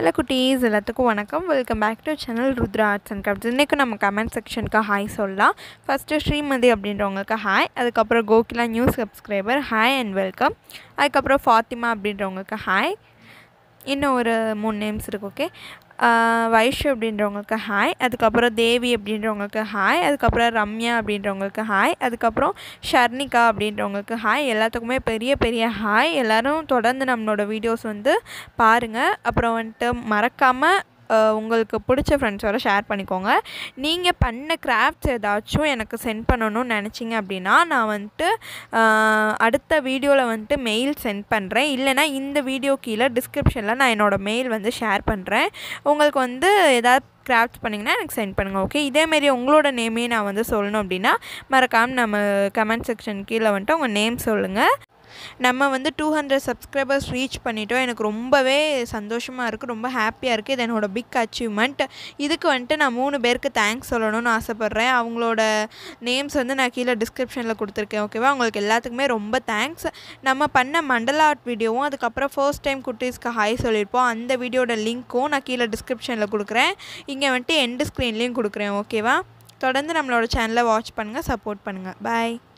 hello குட்டீஸ் எல்லாத்துக்கும் வணக்கம் welcome back to channel Rudra arts and crafts இன்றைக்கும் நம்ம கமெண்ட் செக்ஷனுக்கு ஹாய் சொல்லலாம் ஃபஸ்ட்டு ஸ்ரீமதி அப்படின்றவங்களுக்கு ஹாய் அதுக்கப்புறம் Kokila new subscriber hi and welcome அதுக்கப்புறம் ஃபாத்திமா அப்படின்றவங்களுக்கு ஹாய் இன்னும் ஒரு மூணு நேம்ஸ் இருக்குது ஓகே வைஷு அப்படின்றவங்களுக்கு ஹாய் அதுக்கப்புறம் தேவி அப்படின்றவங்களுக்கு ஹாய் அதுக்கப்புறம் ரம்யா அப்படின்றவங்களுக்கு ஹாய் அதுக்கப்புறம் ஷர்னிகா அப்படின்றவங்களுக்கு ஹாய் எல்லாத்துக்குமே பெரிய பெரிய ஹாய் எல்லோரும் தொடர்ந்து நம்மளோட வீடியோஸ் வந்து பாருங்கள் அப்புறம் வந்துட்டு மறக்காமல் உங்களுக்கு பிடிச்ச ஃப்ரெண்ட்ஸோட ஷேர் பண்ணிக்கோங்க நீங்கள் பண்ண கிராஃப்ட்ஸ் ஏதாச்சும் எனக்கு சென்ட் பண்ணணும்னு நினச்சிங்க அப்படின்னா நான் வந்துட்டு அடுத்த வீடியோவில் வந்துட்டு மெயில் சென்ட் பண்ணுறேன் இல்லைனா இந்த வீடியோ கீழே டிஸ்கிரிப்ஷனில் நான் என்னோடய மெயில் வந்து ஷேர் பண்ணுறேன் உங்களுக்கு வந்து ஏதாவது கிராஃப்ட்ஸ் பண்ணிங்கன்னா எனக்கு சென்ட் பண்ணுங்கள் ஓகே இதேமாரி உங்களோட நேமே நான் வந்து சொல்லணும் அப்படின்னா மறக்காமல் நம்ம கமெண்ட் செக்ஷன் கீழே வந்துட்டு உங்கள் நேம் சொல்லுங்கள் நம்ம வந்து டூ ஹண்ட்ரட் சப்ஸ்கிரைபர்ஸ் ரீச் பண்ணிட்டோம் எனக்கு ரொம்பவே சந்தோஷமாக இருக்குது ரொம்ப ஹாப்பியாக இருக்குது இது என்னோடய பிக் அச்சீவ்மெண்ட் இதுக்கு வந்துட்டு நான் மூணு பேருக்கு தேங்க்ஸ் சொல்லணும்னு ஆசைப்பட்றேன் அவங்களோட நேம்ஸ் வந்து நான் கீழே டிஸ்கிரிப்ஷனில் கொடுத்துருக்கேன் ஓகேவா உங்களுக்கு எல்லாத்துக்குமே ரொம்ப தேங்க்ஸ் நம்ம பண்ண மண்டல ஆர்ட் வீடியோவும் அதுக்கப்புறம் ஃபர்ஸ்ட் டைம் குட்டீஸ்க்கு ஹாய் சொல்லியிருப்போம் அந்த வீடியோட லிங்க்கும் நான் கீழே டிஸ்கிரிப்ஷனில் கொடுக்குறேன் இங்கே வந்துட்டு எண்டு ஸ்க்ரீன்லேயும் கொடுக்குறேன் ஓகேவா தொடர்ந்து நம்மளோட சேனலை வாட்ச் பண்ணுங்கள் சப்போர்ட் பண்ணுங்கள் பாய்